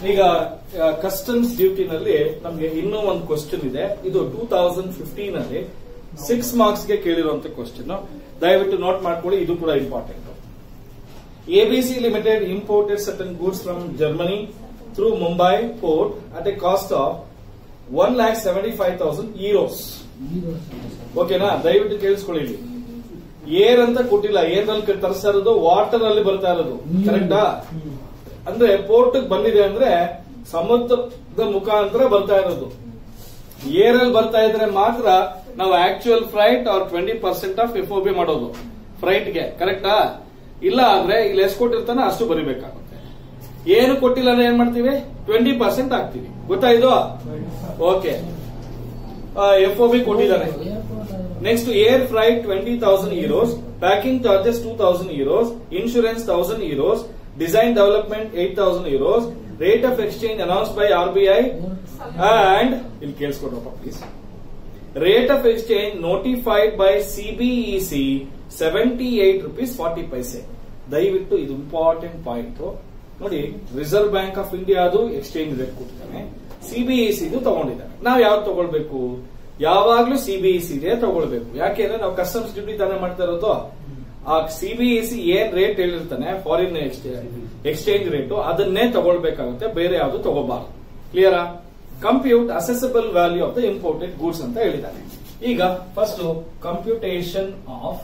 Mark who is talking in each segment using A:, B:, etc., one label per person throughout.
A: ಈಗ ಕಸ್ಟಮ್ಸ್ ಡ್ಯೂಟಿನಲ್ಲಿ ನಮ್ಗೆ ಇನ್ನೂ ಒಂದು ಕ್ವಶನ್ ಇದೆ ಇದು ಟೂ ತೌಸಂಡ್ ಫಿಫ್ಟೀನ್ ಅಲ್ಲಿ ಸಿಕ್ಸ್ ಮಾರ್ಕ್ಸ್ ಗೆ ಕೇಳಿರುವಂತ ಕ್ವಶನ್ ದಯವಿಟ್ಟು ನೋಟ್ ಮಾಡ್ಕೊಳ್ಳಿ ಇದು ಕೂಡ important ABC limited imported certain goods from Germany through Mumbai port at a cost of one lakh seventy five thousand euros ಓಕೆನಾ ದಯವಿಟ್ಟು ಕೇಳಿಸ್ಕೊಳ್ಳಿ ಇಲ್ಲಿ. ಏರ್ ಅಂತ ಕೊಟ್ಟಿಲ್ಲ ಏರ್ ನಲ್ಲಿ ತರಿಸ್ತಾ ಇರೋದು ವಾಟರ್ ಅಲ್ಲಿ ಬರ್ತಾ ಇರೋದು ಕರೆಕ್ಟಾ ಅಂದ್ರೆ ಪೋರ್ಟ್ ಬಂದಿದೆ ಅಂದ್ರೆ ಸಮುದ್ರದ ಮುಖಾಂತರ ಬರ್ತಾ ಇರೋದು ಏರ್ ಅಲ್ಲಿ ಬರ್ತಾ ಇದ್ರೆ ಮಾತ್ರ ನಾವು ಆಕ್ಚುಯಲ್ ಫ್ರೈಟ್ ಅವ್ರ twenty percent of F B ಮಾಡೋದು ಫ್ರೈಟ್ ಗೆ ಕರೆಕ್ಟಾ ಇಲ್ಲ ಅಂದ್ರೆ ಇಲ್ಲಿ ಎಷ್ಟು ಕೊಟ್ಟಿರ್ತಾನೆ ಅಷ್ಟು ಬರಿಬೇಕಾಗುತ್ತೆ ಏನು ಕೊಟ್ಟಿಲ್ಲ ಅಂದ್ರೆ ಏನ್ ಮಾಡ್ತೀವಿ ಟ್ವೆಂಟಿ ಪರ್ಸೆಂಟ್ ಹಾಕ್ತಿವಿ ಗೊತ್ತಾಯ್ತು ಓಕೆ ಎಫ್ ಬಿ ಕೊಟ್ಟಿದ್ದಾನೆ next air freight twenty thousand euros packing charges two thousand euros insurance thousand euros design development eight thousand euros rate of exchange announce by R B I and ಇಲ್ಲಿ ಕೇಳಿಸ್ಕೊಡ್ರಪ್ಪ please rate of exchange notified by CBEC seventy eight rupees forty paise ದಯವಿಟ್ಟು ಇದು important point ನೋಡಿ reserve bank of ಇಂಡಿಯಾದು exchange rate ಕೊಟ್ಟಿದ್ದಾನೆ CBEC ತಗೊಂಡಿದ್ದಾನೆ ನಾವು ಯಾವ್ದು ತಗೊಳ್ಬೇಕು ಯಾವಾಗ್ಲೂ ಸಿಬಿಇಸಿ ತಗೊಳ್ಬೇಕು ಯಾಕೆಂದ್ರೆ ನಾವು ಕಸ್ಟಮ್ಸ್ ಡ್ಯೂಟಿ ತಾನೇ ಮಾಡ್ತಾ ಇರೋದು ಆ ಸಿಬಿಎಸಿ ಏನ್ ರೇಟ್ ಹೇಳಿರ್ತಾನೆ ಫಾರಿನ್ ಎಕ್ಸ್ಚೇಂಜ್ ರೇಟ್ ಅದನ್ನೇ ತಗೊಳ್ಬೇಕಾಗುತ್ತೆ ಬೇರೆ ಯಾವ್ದು ತಗೋಬಾರ್ದು ಕ್ಲಿಯರಾ compute assessable value of the imported goods ಅಂತ ಹೇಳಿದ್ದಾನೆ ಈಗ first computation of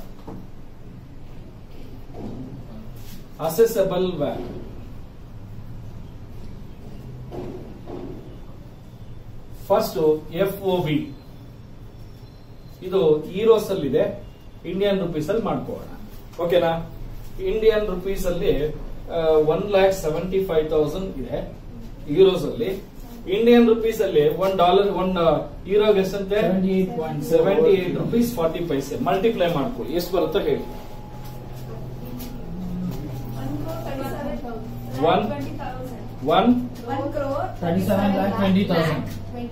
A: assessable value first F O B ಇದು ಈರೋಸ್ ಅಲ್ಲಿ ಇದೆ ಇಂಡಿಯನ್ ರುಪೀಸ್ ಅಲ್ಲಿ ಮಾಡ್ಕೋಣ ಓಕೆನಾ ಇಂಡಿಯನ್ ರುಪೀಸ್ ಅಲ್ಲಿ one lakh seventy five thousand ಇದೆ ಯೂರೋಸ್ ಅಲ್ಲಿ ಇಂಡಿಯನ್ ರುಪೀಸ್ ಅಲ್ಲಿ ಒನ್ ಡಾಲರ್ ಒನ್ ಯೂರೋಗೆ ಎಷ್ಟಂತೆ seventy eight rupees forty paise multiply ಮಾಡ್ಕೊಳ್ಳಿ ಎಷ್ಟು ಬರುತ್ತೋ ಹೇಳಿ One. One
B: Thirty seven lakh twenty thousand.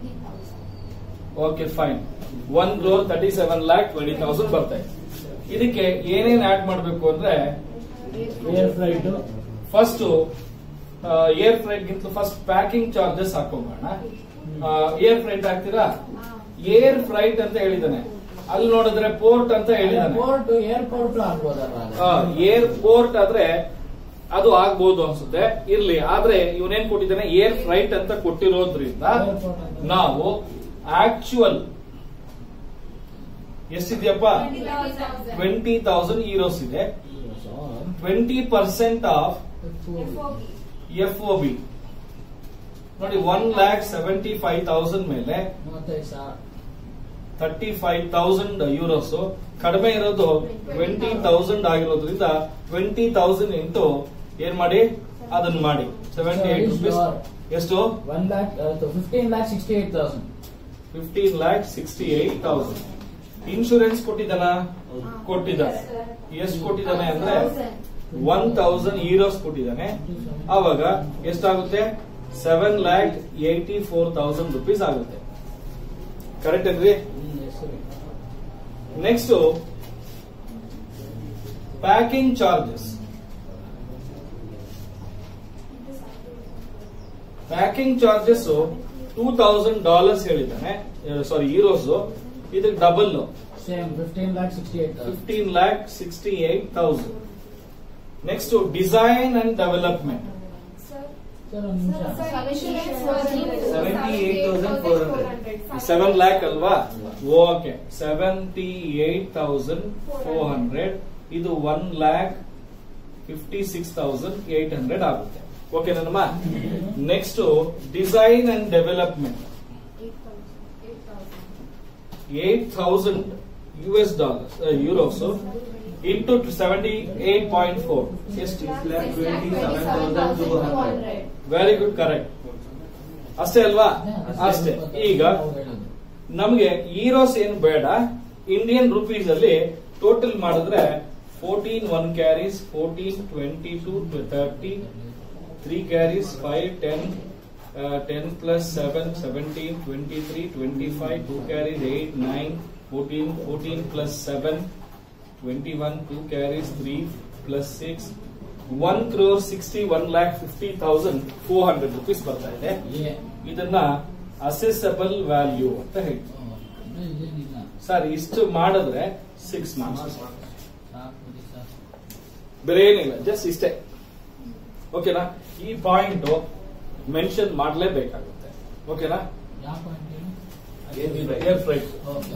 A: Okay fine one crore thirty seven lakh twenty thousand ಬರ್ತಾ ಇದೆ ಇದಕ್ಕೆ ಏನೇನ್ ಆಡ್ ಮಾಡಬೇಕು ಅಂದ್ರೆ
B: Air freight.
A: First air freight ಗಿಂತ ಫಸ್ಟ್ ಪ್ಯಾಕಿಂಗ್ ಚಾರ್ಜಸ್ ಹಾಕೋಬೋಣ ಏರ್ ಫ್ರೈಟ್ ಹಾಕ್ತೀರಾ ಏರ್ ಫ್ರೈಟ್ ಅಂತ ಹೇಳಿದಾನೆ ಅಲ್ಲಿ ನೋಡಿದ್ರೆ ಪೋರ್ಟ್ ಅಂತ ಹೇಳಿದಾನೆ
B: Airport, airport ಆಗ್ಬೋದಲ್ವಾ ಅದು?
A: ಏರ್ಪೋರ್ಟ್ ಆದ್ರೆ ಅದು ಆಗ್ಬಹುದು ಅನ್ಸುತ್ತೆ ಇರ್ಲಿ ಆದ್ರೆ ಇವನೇನ್ ಕೊಟ್ಟಿದ್ದಾನೆ ಏರ್ ಫ್ರೈಟ್ ಅಂತ ಕೊಟ್ಟಿರೋದ್ರಿಂದ
B: Airport ಅಂತ.
A: ನಾವು ಆಕ್ಚುಯಲ್ ಎಷ್ಟಿದೆಯಪ್ಪ ಟ್ವೆಂಟಿ ತೌಸಂಡ್ ಈರೋಸ್ ಇದೆ
B: So,
A: twenty percent of
B: FOB.
A: F O B ನೋಡಿ one lakh seventy five thousand ಮೇಲೆ
B: ಮೂವತ್ತೈದು ಸಾವಿರ.
A: ತರ್ಟಿ ಫೈವ್ ತೌಸಂಡ್ ಯೂರೋಸ್ ಕಡಿಮೆ ಇರೋದು ಟ್ವೆಂಟಿ ತೌಸಂಡ್ ಆಗಿರೋದ್ರಿಂದ ಟ್ವೆಂಟಿ ತೌಸಂಡ್ ಇಂಟು ಏನ್ ಮಾಡಿ ಅದನ್ನ ಮಾಡಿ ಸೆವೆಂಟಿ ಏಟ್ ರುಪೀಸ್ ಎಷ್ಟು
B: One lakh, uh, so fifteen lakh sixty-eight thousand.
A: Fifteen lakh sixty eight thousand insurance ಕೊಟ್ಟಿದ್ದಾನ ಕೊಟ್ಟಿದ್ದಾನೆ ಎಷ್ಟು ಕೊಟ್ಟಿದ್ದಾನೆ ಅಂದ್ರೆ ಒನ್ ತೌಸಂಡ್ ಈರೋಸ್ ಕೊಟ್ಟಿದ್ದಾನೆ ಆವಾಗ ಎಷ್ಟಾಗುತ್ತೆ seven lakh eighty four thousand rupees ಆಗುತ್ತೆ ಕರೆಕ್ಟ್ ಅಲ್ರಿ
B: hmm, yes, sir.
A: Next packing charges packing charges two thousand dollars ಹೇಳಿದ್ದಾನೆ ಸಾರಿ ಈರೋಸ್ ಇದಕ್ಕೆ double
B: Same, fifteen lakh sixty-eight thousand.
A: Fifteen lakh sixty eight thousand next design and development
B: Sir, ಒಂದ್ ನಿಮಿಷ.
A: Seventy eight thousand four hundred seven lakh ಅಲ್ವಾ okay seventy eight thousand four hundred ಇದು one lakh fifty six thousand eight hundred ಆಗುತ್ತೆ okay ನನ್ನಮ್ಮ next design and development eight thousand U S dollars euros into seventy eight point four ಎಷ್ಟು very good correct ಅಷ್ಟೇ ಅಲ್ವಾ ಅಷ್ಟೇ ಈಗ ನಮಗೆ euros ಏನು ಬೇಡ ಇಂಡಿಯನ್ ರುಪೀಸ್ ಅಲ್ಲಿ ಟೋಟಲ್ ಮಾಡಿದ್ರೆ fourteen one carries fourteen twenty two thirty three carries five ten ten plus seven seventeen twenty three twenty five two carries eight nine fourteen fourteen plus seven twenty one two carries three plus six one crore sixty one lakh fifty thousand four hundred rupees ಬರ್ತಾ ಇದೆ
B: A
A: ಇದನ್ನ assessable value ಅಂತ ಹೇಳ್ತೀವಿ
B: ಅಂದ್ರೆ ಇದೇನಿಲ್ಲ
A: sir ಇಷ್ಟು ಮಾಡಿದ್ರೆ six marks
B: ಸಾಕು ಬಿಡಿ ಸರ್
A: ಬೇರೆ ಏನಿಲ್ಲ ಜಸ್ಟ್ ಇಷ್ಟೇ ಓಕೆನಾ ಈ ಪಾಯಿಂಟ್ ಮೆನ್ಷನ್ ಮಾಡಲೇಬೇಕಾಗುತ್ತೆ ಓಕೆನಾ
B: ಯಾವ ಪಾಯಿಂಟ್
A: ಏರ್ ಫ್ರೈಟ್
B: ಓಕೆ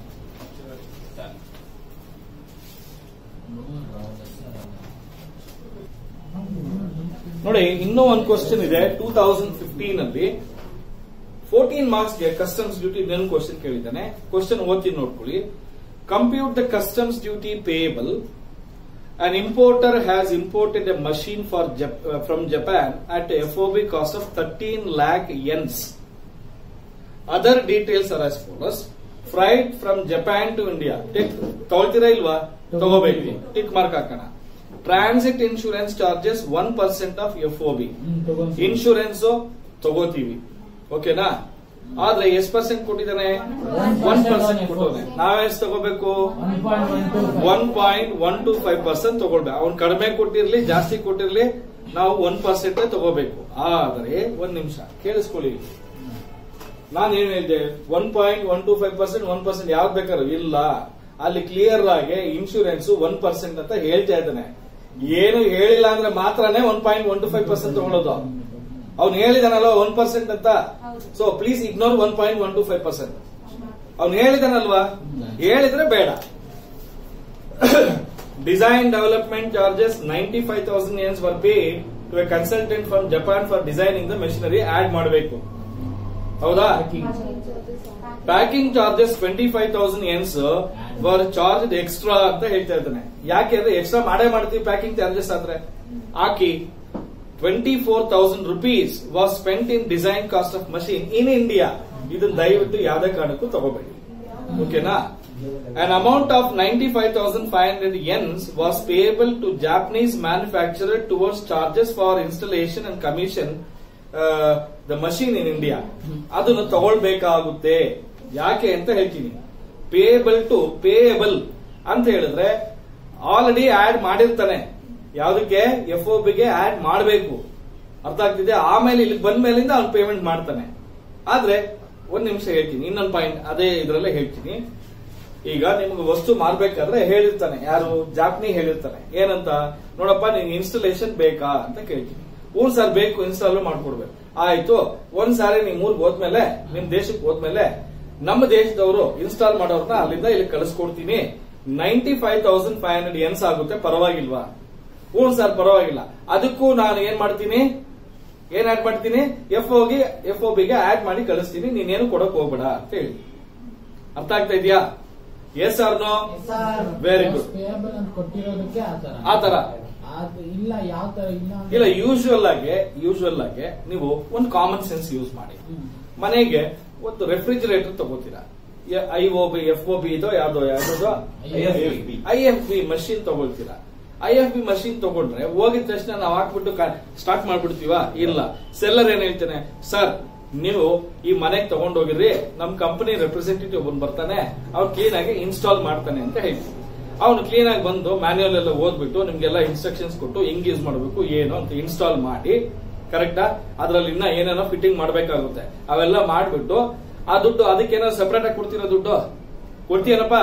A: ನೋಡಿ ಇನ್ನೂ ಒಂದು ಕ್ವಶನ್ ಇದೆ ಟೂ ತೌಸಂಡ್ ಫಿಫ್ಟೀನ್ ಅಲ್ಲಿ ಫೋರ್ಟೀನ್ ಮಾರ್ಕ್ಸ್ ಗೆ ಕಸ್ಟಮ್ಸ್ ಡ್ಯೂಟಿ ಇನ್ನೊಂದು ಕ್ವಶನ್ ಕೇಳಿದ್ದಾನೆ ಕ್ವಶನ್ ಓದ್ತೀನಿ ನೋಡ್ಕೊಳ್ಳಿ compute the customs duty payable An importer has imported a machine for Jap- uh, from Japan at a FOB cost of 13 lakh yens. Other details are as follows. Freight from Japan to India. Tick ತಗೊಳ್ತೀರಾ ಇಲ್ವಾ ತಗೋಬೇಕು tick mark ಹಾಕೋಣ transit insurance charges one percent of F O B insurance ತಗೋತೀವಿ ಓಕೆನಾ ಆದ್ರೆ ಎಷ್ಟು percent ಕೊಟ್ಟಿದ್ದಾನೆ one percent ಕೊಟ್ಟೋನೆ ನಾವೆಷ್ಟು ತಗೋಬೇಕು
B: one point one two
A: one point one two five percent ತಗೊಳ್ಬೇಕು ಅವ್ನು ಕಡಿಮೆ ಕೊಟ್ಟಿರ್ಲಿ ಜಾಸ್ತಿ ಕೊಟ್ಟಿರ್ಲಿ ನಾವು ಒನ್ ಪರ್ಸೆಂಟ್ ತಗೋಬೇಕು ಆದ್ರೆ ಒಂದ್ ನಿಮಿಷ ಕೇಳಿಸ್ಕೊಳ್ಳಿ ನಾನು ಏನ್ ಹೇಳಿದೆ one point one two five percent one percent ಯಾವ್ದು ಬೇಕಾದ್ರು ಇಲ್ಲ ಅಲ್ಲಿ ಕ್ಲಿಯರ್ ಆಗಿ ಇನ್ಶೂರೆನ್ಸ್ ಒನ್ ಪರ್ಸೆಂಟ್ ಅಂತ ಹೇಳ್ತಾ ಇದ್ದಾನೆ ಏನು ಹೇಳಿಲ್ಲ ಅಂದ್ರೆ ಮಾತ್ರನೇ one point one two five percent ತಗೊಳ್ಳೋದು ಅವ್ನು ಹೇಳಿದಾನಲ್ವ ಒನ್ ಪರ್ಸೆಂಟ್ ಅಂತ
B: ಹೌದು.
A: So please ignore one point one two five percent ಅವ್ನು ಹೇಳಿದಾನಲ್ವಾ ಹೇಳಿದ್ರೆ ಬೇಡ design development charges ninety five thousand yens were paid to a consultant from Japan for designing the machinery add ಮಾಡಬೇಕು ಹೌದಾ packing charges twenty five thousand yens were charge extra ಅಂತ ಹೇಳ್ತಾ ಇದ್ದಾನೆ ಯಾಕೆ ಅಂದ್ರೆ ಎಕ್ಸ್ಟ್ರಾ ಮಾಡೇ ಮಾಡ್ತೀವಿ ಪ್ಯಾಕಿಂಗ್ ಚಾರ್ಜಸ್ ಆದ್ರೆ ಹಾಕಿ twenty four thousand rupees was spent in design cost of machine in India ಇದನ್ನ ದಯವಿಟ್ಟು ಯಾವುದೇ ಕಾರಣಕ್ಕೂ ತಗೋಬೇಡಿ ಓಕೆನಾ An amount of 95,500 yens was payable to Japanese manufacturer towards charges for installation and commission uh, the machine in India. ಅದನ್ನು ತಗೊಳ್ಬೇಕಾಗುತ್ತೆ ಯಾಕೆ ಅಂತ ಹೇಳ್ತೀನಿ payable to payable ಅಂತ ಹೇಳಿದ್ರೆ ಆಲ್ರೆಡಿ ಆಡ್ ಮಾಡಿರ್ತಾನೆ ಯಾವ್ದಕ್ಕೆ ಎಫ್ ಒ ಬಿಗೆ ಆಡ್ ಮಾಡಬೇಕು ಅರ್ಥ ಆಗ್ತಿದೆ ಆಮೇಲೆ ಇಲ್ಲಿ ಬಂದ ಮೇಲಿಂದ ಅವ್ನು ಪೇಮೆಂಟ್ ಮಾಡ್ತಾನೆ ಆದ್ರೆ ಒಂದ್ ನಿಮಿಷ ಹೇಳ್ತೀನಿ ಇನ್ನೊಂದು ಪಾಯಿಂಟ್ ಅದೇ ಇದ್ರಲ್ಲೇ ಹೇಳ್ತೀನಿ ಈಗ ನಿಮ್ಗೆ ವಸ್ತು ಮಾರ್ಬೇಕಾದ್ರೆ ಹೇಳಿರ್ತಾನೆ ಯಾರು ಜಾಪ್ನಿ ಹೇಳಿರ್ತಾನೆ ಏನಂತ ನೋಡಪ್ಪ ನಿನ್ಗೆ ಇನ್ಸ್ಟಾಲೇಷನ್ ಬೇಕಾ ಅಂತ ಕೇಳ್ತೀನಿ ಹ್ಞೂ ಸರ್ ಬೇಕು ಇನ್ಸ್ಟಾಲ್ ಮಾಡ್ಕೊಡ್ಬೇಕು ಆಯ್ತು ಒಂದ್ ಸಾರಿ ನಿಮ್ ಊರ್ಗ್ ಹೋದ್ಮೇಲೆ ನಿಮ್ ದೇಶಕ್ಕೆ ಹೋದ್ಮೇಲೆ ನಮ್ಮ ದೇಶದವರು ಇನ್ಸ್ಟಾಲ್ ಮಾಡೋರ್ನ ಅಲ್ಲಿಂದ ಇಲ್ಲಿ ಕಳಿಸ್ಕೊಡ್ತೀನಿ ninety five thousand five hundred yens ಆಗುತ್ತೆ ಪರವಾಗಿಲ್ವಾ ಹ್ಞೂ ಸರ್ ಪರವಾಗಿಲ್ಲ ಅದಕ್ಕೂ ನಾನು ಏನ್ ಮಾಡ್ತೀನಿ ಏನ್ ಆಡ್ ಮಾಡ್ತೀನಿ ಎಫ್ ಓಗೆ ಎಫ್ ಒ ಬಿಗೆ ಆಡ್ ಮಾಡಿ ಕಳಿಸ್ತೀನಿ ನೀನೇನು ಕೊಡಕ್ ಹೋಗ್ಬೇಡ ಅಂತ ಹೇಳಿ ಅರ್ಥ ಆಗ್ತಾ ಇದೆಯಾ yes or no Very good.
B: Payable ಅಂತ ಕೊಟ್ಟಿರೋದಕ್ಕೆ ಆ ತರ
A: ಆ ತರ
B: ಅದು ಇಲ್ಲ ಯಾವ ತರ ಇಲ್ಲ ಅಂದ್ರೆ-
A: ಇಲ್ಲ ಯೂಶುವಲ್ ಆಗಿ ಯೂಶುವಲ್ ಆಗಿ ನೀವು ಒಂದು ಕಾಮನ್ ಸೆನ್ಸ್ ಯೂಸ್ ಮಾಡಿ
B: ಹ್ಮ್.
A: ಮನೆಗೆ ಒಂದು ರೆಫ್ರಿಜರೇಟರ್ ತಗೋತೀರಾ I O B F O B ಇದೋ ಯಾವ್ದೋ ಯಾವ್ದೋ
B: IFB.
A: I F B machine ತಗೊಳ್ತೀರಾ ಐ ಎಫ್ ಬಿ ಮಷಿನ್ ತಗೊಂಡ್ರೆ ಹೋಗಿದ ತಕ್ಷಣ ನಾವು ಹಾಕ್ಬಿಟ್ಟು ಸ್ಟಾರ್ಟ್ ಮಾಡ್ಬಿಡ್ತೀವ ಇಲ್ಲ ಸೆಲ್ಲರ್ ಏನ್ ಹೇಳ್ತಾನೆ ಸರ್ ನೀವು ಈ ಮನೆಗೆ ತಗೊಂಡೋಗಿರ್ರಿ ನಮ್ ಕಂಪನಿ ರೆಪ್ರೆಸೆಂಟೇಟಿವ್ ಒಬ್ಬನ್ ಬರ್ತಾನೆ ಅವ್ನು ಕ್ಲೀನ್ ಆಗಿ ಇನ್ಸ್ಟಾಲ್ ಮಾಡ್ತಾನೆ ಅಂತ ಹೇಳ್ತೀವಿ ಅವನು ಕ್ಲೀನ್ ಆಗಿ ಬಂದು ಮ್ಯಾನ್ಯುಯಲ್ ಎಲ್ಲ ಓದ್ಬಿಟ್ಟು ನಿಮ್ಗೆಲ್ಲ ಇನ್ಸ್ಟ್ರಕ್ಷನ್ಸ್ ಕೊಟ್ಟು ಹೆಂಗ್ ಯೂಸ್ ಮಾಡಬೇಕು ಏನು ಅಂತ ಇನ್ಸ್ಟಾಲ್ ಮಾಡಿ ಕರೆಕ್ಟಾ ಅದ್ರಲ್ಲಿ ಇನ್ನ ಏನೇನೋ ಫಿಟ್ಟಿಂಗ್ ಮಾಡ್ಬೇಕಾಗುತ್ತೆ ಅವೆಲ್ಲ ಮಾಡ್ಬಿಟ್ಟು ಆ ದುಡ್ಡು ಅದಕ್ಕೇನೋ ಸೆಪರೇಟ್ ಆಗಿ ಕೊಡ್ತಿರೋ ದುಡ್ಡು ಕೊಡ್ತೀಯನಪ್ಪ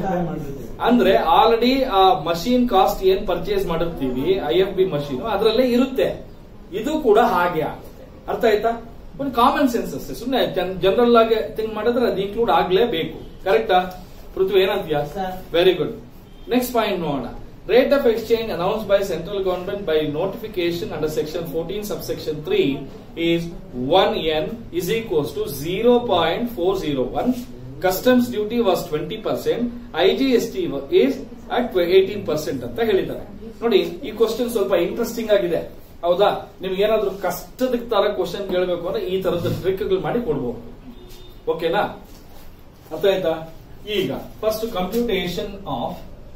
A: ಅಂದ್ರೆ ಆಲ್ರೆಡಿ ಆ ಮಷೀನ್ ಕಾಸ್ಟ್ ಏನ್ ಪರ್ಚೇಸ್ ಮಾಡಿರ್ತೀವಿ ಐ ಎಫ್ ಬಿ ಮಷೀನ್ ಅದರಲ್ಲೇ ಇರುತ್ತೆ ಇದು ಕೂಡ ಹಾಗೆ ಆಗುತ್ತೆ ಅರ್ಥ ಆಯ್ತಾ ಒಂದು ಕಾಮನ್ ಸೆನ್ಸ್ ಅಷ್ಟೇ ಸುಮ್ಮನೆ ಜನರಲ್ ಆಗಿ ಥಿಂಕ್ ಮಾಡಿದ್ರೆ ಅದು ಇನ್ಕ್ಲೂಡ್ ಆಗ್ಲೇಬೇಕು ಕರೆಕ್ಟಾ ಪೃಥ್ವಿ ಏನಂತೀಯ
C: Sir.
A: Very good next point ನೋಡೋಣ rate of exchange announce by central government by notification under section fourteen sub section three is one yen is equals to zero point four zero one customs duty was twenty percent IGST is at eighteen percent ಅಂತ ಹೇಳಿದ್ದಾರೆ ನೋಡಿ ಈ question ಸ್ವಲ್ಪ interesting ಆಗಿದೆ ಹೌದಾ ನಿಮ್ಗೆ ಏನಾದ್ರೂ ಕಷ್ಟದ ತರ ಕ್ವಶನ್ ಕೇಳಬೇಕು ಅಂದ್ರೆ ಈ ತರದ ಟ್ರಿಕ್ಗಳು ಮಾಡಿ ಕೊಡ್ಬೋದು ಓಕೆನಾ ಅರ್ಥ ಆಯ್ತಾ ಈಗ ಫಸ್ಟ್ ಕಂಪ್ಯೂಟೇಷನ್ ಆಫ್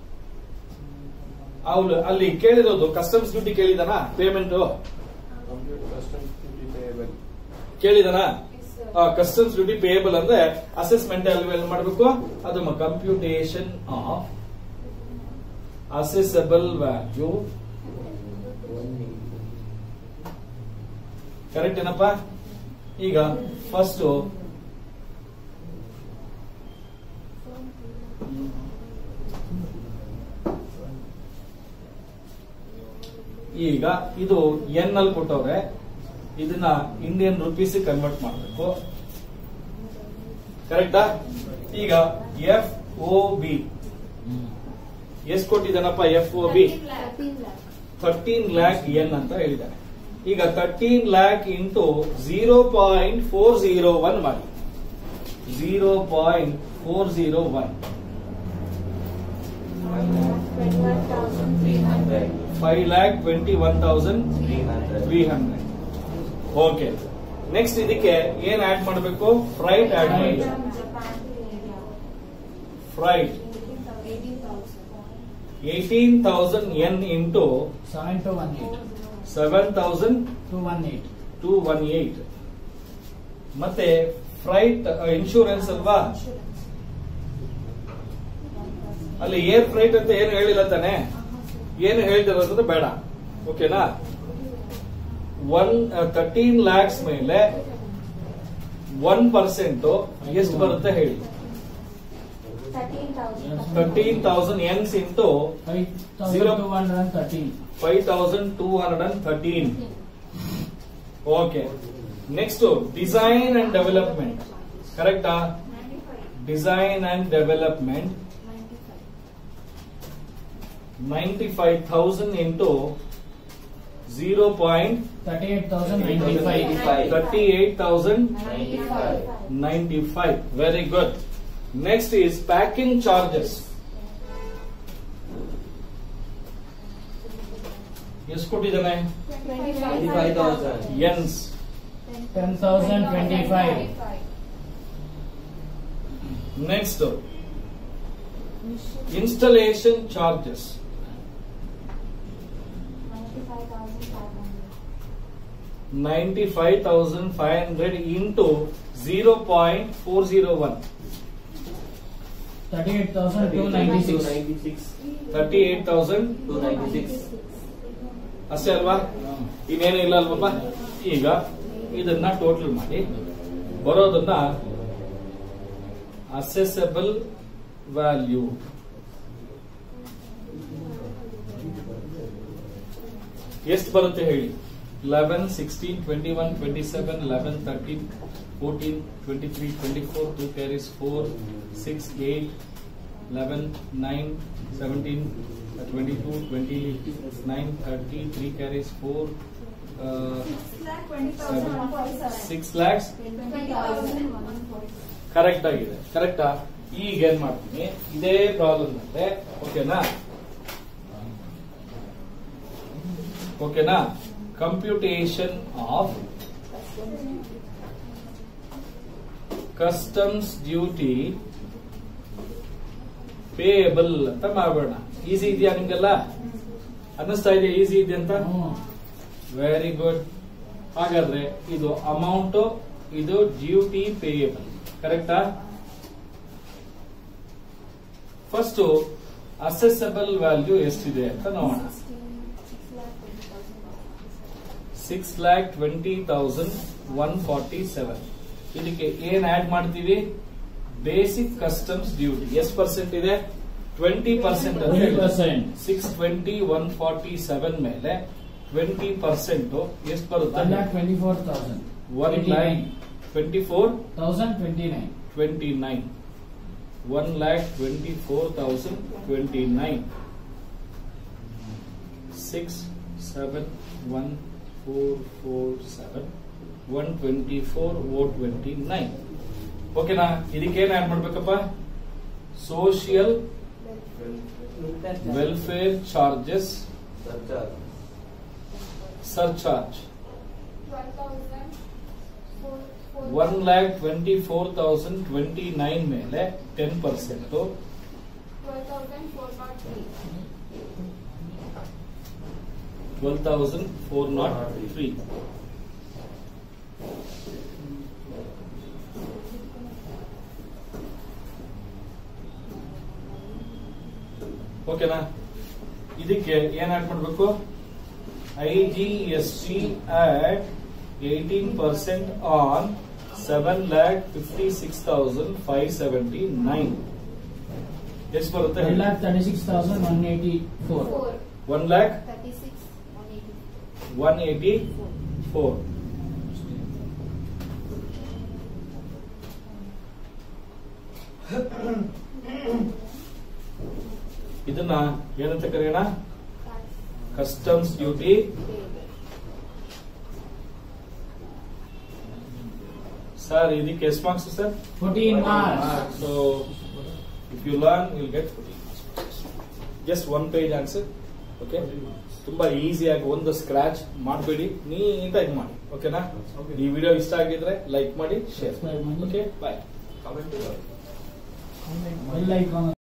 A: ಅವಳು ಅಲ್ಲಿ ಕೇಳಿರೋದು ಕಸ್ಟಮ್ಸ್ ಡ್ಯೂಟಿ ಕೇಳಿದಾನ ಪೇಮೆಂಟ್ ಕೇಳಿದಾನ ಕಸ್ಟಮ್ಸ್ ಡ್ಯೂಟಿ ಪೇಯಬಲ್ ಅಂದ್ರೆ ಅಸೆಸ್ಮೆಂಟ್ ಅಲ್ಲಿ ಮಾಡಬೇಕು ಅದು computation of assessable value correct ಏನಪ್ಪ ಈಗ ಫಸ್ಟ್ ಈಗ ಇದು ಎನ್ ಅಲ್ಲಿ ಕೊಟ್ಟವ್ರೆ ಇದನ್ನ ಇಂಡಿಯನ್ ರುಪೀಸ್ ಕನ್ವರ್ಟ್ ಮಾಡಬೇಕು ಕರೆಕ್ಟಾ ಈಗ ಎಫ್ ಒ ಬಿ ಎಷ್ಟು ಕೊಟ್ಟಿದ್ದಾನಪ್ಪ F O B thirteen lakh yen ಅಂತ ಹೇಳಿದ್ದಾರೆ ಈಗ thirteen lakh into zero point four zero one ಮಾಡಿ zero point four zero one five lakh twenty one thousand three hundred okay next ಇದಕ್ಕೆ ಏನ್ ಆಡ್ ಮಾಡಬೇಕು ಫ್ರೈಟ್ ಆಡ್ ಮಾಡಿ freight eighteen thousand yen into
B: seven two one eight
A: seven thousand
B: two one eight
A: two one eight ಮತ್ತೆ freight insurance ಅಲ್ವಾ ಅಲ್ಲಿ air freight ಅಂತ ಏನು ಹೇಳಿಲ್ಲ ತಾನೆ ಏನು ಹೇಳ್ತಿರೋದ್ರೆ ಬೇಡ ಓಕೆನಾ ಒನ್ ತರ್ಟೀನ್ ಲ್ಯಾಕ್ಸ್ ಮೇಲೆ ಒನ್ ಪರ್ಸೆಂಟ್ ಎಷ್ಟು ಬರುತ್ತೆ ಹೇಳಿ thirteen thousand yens into
B: five
A: Zero.
B: Thousand two hundred and thirteen
A: five thousand two hundred and thirteen okay next design and development ಕರೆಕ್ಟಾ design and development ninety five thousand into zero point
B: thirty eight thousand ninety five
A: thirty eight thousand ninety five very good next is packing charges ಎಷ್ಟು ಕೊಟ್ಟಿದ್ದಾನೆ yens
B: ten thousand twenty five
A: next installation charges ninety five thousand five hundred into zero point four zero one
B: thirty eight thousand two ninety six
A: thirty eight thousand ಅಷ್ಟೇ ಅಲ್ವಾ ಇನ್ನೇನು ಇಲ್ಲ ಅಲ್ವಪ್ಪ ಈಗ ಇದನ್ನ total ಮಾಡಿ ಬರೋದನ್ನ assessable value ಎಷ್ಟು ಬರುತ್ತೆ ಹೇಳಿ eleven sixteen twenty one twenty seven eleven thirteen fourteen twenty three twenty four two carries four six eight eleven nine seventeen twenty two twenty nine thirty three carries four six lakhs correct ಆಗಿದೆ ಕರೆಕ್ಟಾ ಈಗ ಏನ್ ಮಾಡ್ತೀನಿ ಇದೇ problem ಅಂದ್ರೆ ಓಕೆನಾ ಓಕೆನಾ computation of customs duty payable ಅಂತ ಮಾಡೋಣ ಈಸಿ ಇದೆಯಾ ನಿಮ್ಗೆಲ್ಲ ಅನ್ನಿಸ್ತಾ ಇದೆಯಾ ಈಸಿ ಇದೆ ಅಂತ ವೆರಿ ಗುಡ್ ಹಾಗಾದ್ರೆ ಇದು ಅಮೌಂಟ್ ಇದು ಡ್ಯೂಟಿ ಪೇಯಬಲ್ ಕರೆಕ್ಟಾ ಫಸ್ಟ್ ಅಸೆಸಬಲ್ ವ್ಯಾಲ್ಯೂ ಎಷ್ಟಿದೆ ಅಂತ ನೋಡೋಣ six lakh twenty thousand one forty seven ಇದಕ್ಕೆ ಏನ್ ಆಡ್ ಮಾಡ್ತೀವಿ ಬೇಸಿಕ್ ಕಸ್ಟಮ್ಸ್ ಡ್ಯೂಟಿ ಎಷ್ಟು ಪರ್ಸೆಂಟ್ ಇದೆ ಟ್ವೆಂಟಿ ಪರ್ಸೆಂಟ್ ಅಂತ
B: ಟ್ವೆಂಟಿ
A: ಹೇಳಿ
B: percent
A: six twenty one forty seven ಮೇಲೆ ಟ್ವೆಂಟಿ ಪರ್ಸೆಂಟ್ ಎಷ್ಟು ಬರುತ್ತೆ
B: one lakh twenty four thousand
A: one lakh twenty four
B: thousand twenty nine
A: twenty nine one lakh twenty four thousand twenty nine six seven one four four seven one twenty four oh twenty nine ಓಕೆನಾ ಇದಕ್ಕೇನ್ add ಮಾಡ್ಬೇಕಪ್ಪ social welfare charges surcharge one lakh twenty four thousand twenty nine ಮೇಲೆ ten percent twelve thousand four naught three ಓಕೆನಾ ಇದಕ್ಕೆ ಏನ್ add ಮಾಡ್ಬೇಕು I G S T at eighteen percent on seven lakh fifty six thousand five seventy nine ಎಷ್ಟು ಬರುತ್ತೆ
B: One lakh thirty-six thousand one eighty-four.
A: One lakh
C: Thirty-six, one eighty.
A: One eighty four ಇದನ್ನ ಏನಂತ ಕರೆಯೋಣ customs duty sir ಇದಕ್ಕೆ ಎಷ್ಟು marks sir
B: Fourteen marks.
A: So if you learn will get just one page answer okay ತುಂಬಾ ಈಸಿಯಾಗಿ ಒಂದು scratch ಮಾಡಬೇಡಿ ನೀಟಾಗಿ ಮಾಡಿ ಓಕೆನಾ ಈ ವಿಡಿಯೋ ಇಷ್ಟ ಆಗಿದ್ರೆ ಲೈಕ್ ಮಾಡಿ ಶೇರ್
B: Subscribe ಮಾಡಿ.
A: Okay bye
B: Bell icon